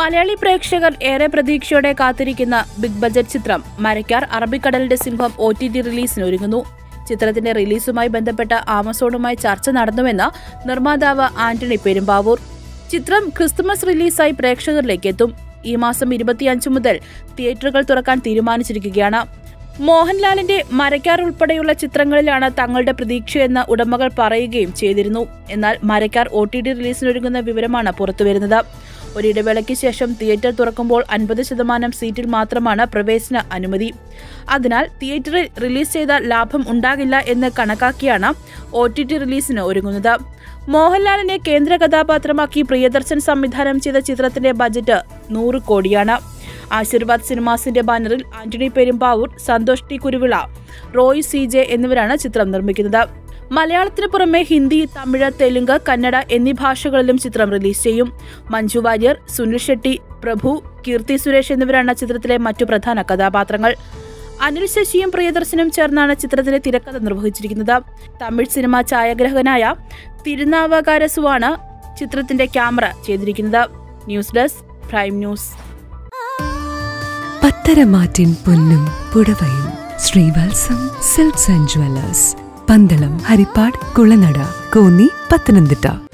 മലയാളി പ്രേക്ഷകർ ഏറെ പ്രതീക്ഷയോടെ കാത്തിരിക്കുന്ന ബിഗ് ബജറ്റ് ചിത്രം മരക്കാർ അറബിക്കടലിന്റെ സിംഹം ഒ ടി ടി റിലീസിന് ഒരുങ്ങുന്നു ചിത്രത്തിന്റെ റിലീസുമായി ബന്ധപ്പെട്ട ആമസോണുമായി ചർച്ച നടന്നുവെന്ന് നിർമ്മാതാവ് ആന്റണി പെരുമ്പാവൂർ ചിത്രം ക്രിസ്തുമസ് റിലീസായി പ്രേക്ഷകരിലേക്ക് എത്തും ഈ മാസം ഇരുപത്തിയഞ്ച് മുതൽ തിയേറ്ററുകൾ തുറക്കാൻ തീരുമാനിച്ചിരിക്കുകയാണ് മോഹൻലാലിന്റെ മരക്കാർ ഉൾപ്പെടെയുള്ള ചിത്രങ്ങളിലാണ് തങ്ങളുടെ പ്രതീക്ഷയെന്ന് ഉടമകൾ പറയുകയും ചെയ്തിരുന്നു എന്നാൽ മരക്കാർ ഒ ടി ടി റിലീസിനൊരുങ്ങുന്ന വിവരമാണ് പുറത്തുവരുന്നത് ഒരിടവേളയ്ക്ക് ശേഷം തിയേറ്റർ തുറക്കുമ്പോൾ അൻപത് ശതമാനം സീറ്റിൽ മാത്രമാണ് പ്രവേശന അനുമതി അതിനാൽ തിയേറ്ററിൽ റിലീസ് ചെയ്ത ലാഭം ഉണ്ടാകില്ല എന്ന് കണക്കാക്കിയാണ് ഒ ടി ടി റിലീസിന് ഒരുങ്ങുന്നത് മോഹൻലാലിനെ കേന്ദ്ര കഥാപാത്രമാക്കി പ്രിയദർശൻ സംവിധാനം ചെയ്ത ചിത്രത്തിന്റെ ബജറ്റ് നൂറ് കോടിയാണ് ആശീർവാദ് സിനിമാസിന്റെ ബാനറിൽ Antony Perumbavoor Santhosh T Kuruvila Roy C J എന്നിവരാണ് ചിത്രം നിർമ്മിക്കുന്നത് മലയാളത്തിന് പുറമെ ഹിന്ദി തമിഴ് തെലുങ്ക് കന്നഡ എന്നീ ഭാഷകളിലും ചിത്രം റിലീസ് ചെയ്യും മഞ്ജു വാര്യർ സുനിൽ ഷെട്ടി പ്രഭു കീർത്തി സുരേഷ് എന്നിവരാണ് ചിത്രത്തിലെ മറ്റു പ്രധാന കഥാപാത്രങ്ങൾ അനിൽ ശശിയും പ്രിയദർശനും ചേർന്നാണ് ചിത്രത്തിന്റെ തിരക്കഥ നിർവഹിച്ചിരിക്കുന്നത് തമിഴ് സിനിമ ഛായാഗ്രഹകനായ തിരുനാവകാരസുവാണ് ചിത്രത്തിന്റെ ക്യാമറ ചെയ്തിരിക്കുന്നത് ന്യൂസ് ഡെസ്ക് പ്രൈം ന്യൂസ് പത്തരമാറ്റിൻ പൊന്നും പുടവയും Sreevalsam silks and jewellers Pandalam Haripad Kulanada Konni Pathanamthitta